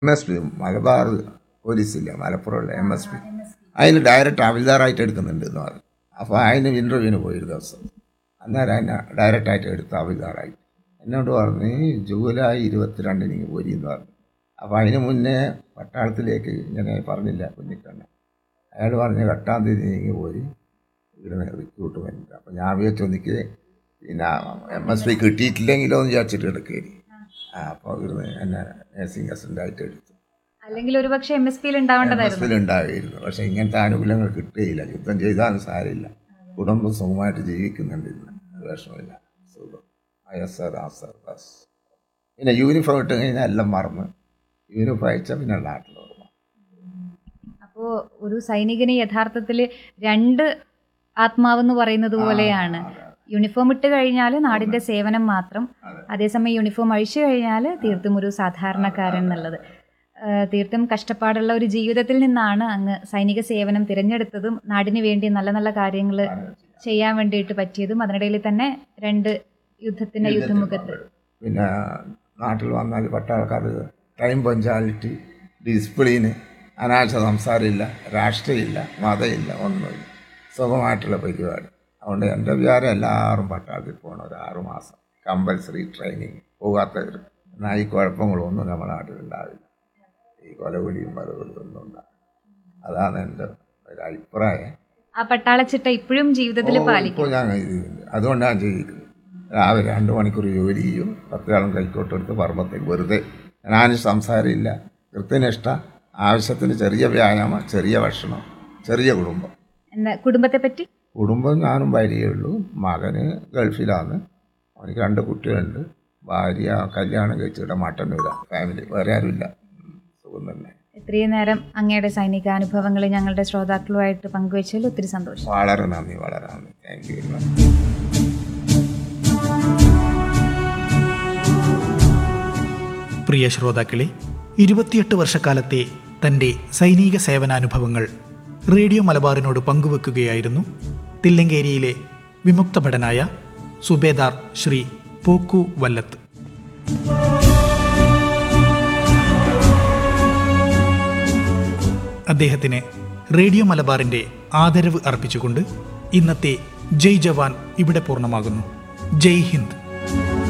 M S P Malabar പോലീസില്ല മലപ്പുറമുള്ള M S P അതിന് ഡയറക്റ്റ് ഹവിൽദാറായിട്ട് എടുക്കുന്നുണ്ട് എന്ന് പറഞ്ഞു അപ്പോൾ അതിന് ഇൻ്റർവ്യൂവിന് പോയി ഒരു ദിവസം അന്നേരം അതിനെ ഡയറക്റ്റായിട്ട് എടുത്ത് ഹവിൽദാറായി എന്നോട് പറഞ്ഞു ജൂലൈ ഇരുപത്തിരണ്ടിന് ഇങ്ങ് പോരി എന്ന് പറഞ്ഞു അപ്പോൾ അതിന് മുന്നേ പട്ടാളത്തിലേക്ക് ഇങ്ങനെ പറഞ്ഞില്ല കുഞ്ഞിക്കണ്ണ അയാൾ പറഞ്ഞ് എട്ടാം തീയതി ഇങ്ങ് പോരി ഇവിടുന്ന് റിക്രൂട്ട്മെൻറ്റ് അപ്പോൾ ഞാൻ വിചാരിച്ചു എനിക്ക് പിന്നെ എം എസ് പി കിട്ടിയിട്ടില്ലെങ്കിലോ എന്ന് വിചാരിച്ചിട്ട് എടുക്കേരി ആ അപ്പോൾ ഇവിടുന്ന് എന്നെ നേഴ്സിംഗ് അസിസ്റ്റൻ്റായിട്ട് എടുത്തു അല്ലെങ്കിൽ ഒരുപക്ഷെ എം എസ് പിയിൽ എം എസ് ഉണ്ടാവേണ്ടതായിരുന്നു പിയിൽ ഉണ്ടായിരുന്നു പക്ഷേ ഇങ്ങനത്തെ ആനുകൂല്യങ്ങൾ കിട്ടുകയില്ല യുദ്ധം ചെയ്താലും സാരമില്ല കുടുംബം സുഖമായിട്ട് ജീവിക്കുന്നുണ്ട് ഇന്ന് ഒരു വിഷമമില്ല സുഖം അയസർ ആസർ ബസ് പിന്നെ യൂണിഫോം ഇട്ട് കഴിഞ്ഞാൽ എല്ലാം മറന്ന് യൂണിഫോം അയച്ചാൽ പിന്നെ നാട്ടിൽ ഓർമ്മ അപ്പോ ഒരു സൈനികന് യഥാർത്ഥത്തിൽ രണ്ട് ആത്മാവെന്ന് പറയുന്നത് പോലെയാണ് യൂണിഫോം ഇട്ട് കഴിഞ്ഞാൽ നാടിന്റെ സേവനം മാത്രം അതേസമയം യൂണിഫോം അഴിച്ചു കഴിഞ്ഞാൽ തീർത്തും ഒരു സാധാരണക്കാരൻ എന്നുള്ളത് ആ, തീർത്തും കഷ്ടപ്പാടുള്ള ഒരു ജീവിതത്തിൽ നിന്നാണ് അങ്ങ് സൈനിക സേവനം തിരഞ്ഞെടുത്തതും നാടിന് വേണ്ടി നല്ല നല്ല കാര്യങ്ങൾ ചെയ്യാൻ വേണ്ടിയിട്ട് പറ്റിയതും അതിനിടയിൽ തന്നെ രണ്ട് യുദ്ധത്തിന്റെ യുദ്ധമുഖത്ത് പിന്നെ നാട്ടിൽ വന്നാൽ പട്ടാൾക്കാർ ടൈം പഞ്ചാലിറ്റി ഡിസിപ്ലിന് അനാവശ്യ സംസാരമില്ല രാഷ്ട്രീയമില്ല മതമില്ല ഒന്നുമില്ല സുഖമായിട്ടുള്ള പരിപാടി അതുകൊണ്ട് എൻ്റെ വിചാരം എല്ലാവരും പട്ടാളത്തിൽ പോകണം ഒരു ആറ് മാസം കമ്പൽസറി ട്രെയിനിങ് പോകാത്തവർ എന്നാൽ ഈ കുഴപ്പങ്ങളൊന്നും നമ്മുടെ നാട്ടിലുണ്ടാവില്ല ഈ കൊലവിളിയും പലവിളിയും ഒന്നും ഉണ്ടാവില്ല അതാണ് എൻ്റെ ഒരു അഭിപ്രായം ആ പട്ടാളച്ചിട്ട ഇപ്പോഴും ജീവിതത്തിൽ ഓ, പാലിക്കും ഇപ്പോൾ ഞാൻ ചെയ്യുന്നുണ്ട് അതുകൊണ്ടാണ് ജീവിക്കുന്നത് രാവിലെ രണ്ട് മണിക്കൂർ ജോലി ചെയ്യും പത്ത് കാലം കൈക്കോട്ടെടുത്ത് പർവ്വത്തേക്ക് വെറുതെ ഞാനും സംസാരമില്ല കൃത്യനിഷ്ഠ ആവശ്യത്തിന് ചെറിയ വ്യായാമം ചെറിയ ഭക്ഷണം ചെറിയ കുടുംബം എന്താ കുടുംബത്തെ പറ്റി കുടുംബം ഞാനും ഭാര്യയേ ഉള്ളൂ മകന് ഗൾഫിലാണ് അവനിക്ക് രണ്ട് കുട്ടികളുണ്ട് ഭാര്യ കല്യാണം കഴിച്ചിട്ട് മട്ടന്നൂരാണ് ഫാമിലി വേറെ ആരുമില്ല ഉം, സുഖം തന്നെ ഇത്രയും നേരം അങ്ങയുടെ സൈനികാനുഭവങ്ങൾ ഞങ്ങളുടെ ശ്രോതാക്കളുമായിട്ട് പങ്കുവച്ചതിൽ ഒത്തിരി സന്തോഷം വളരെ നന്ദി വളരെ നന്ദി താങ്ക് യു വെരി മച്ച് പ്രിയ ശ്രോതാക്കളെ ഇരുപത്തിയെട്ട് വർഷക്കാലത്തെ തൻ്റെ സൈനിക സേവനാനുഭവങ്ങൾ റേഡിയോ മലബാറിനോട് പങ്കുവെക്കുകയായിരുന്നു തില്ലങ്കേരിയിലെ വിമുക്ത ഭടനായ സുബേദാർ ശ്രീ പോക്കു വല്ലത്ത് അദ്ദേഹത്തിന് റേഡിയോ മലബാറിൻ്റെ ആദരവ് അർപ്പിച്ചുകൊണ്ട് ഇന്നത്തെ ജയ് ജവാൻ ഇവിടെ പൂർണ്ണമാകുന്നു ജയ് ഹിന്ദ്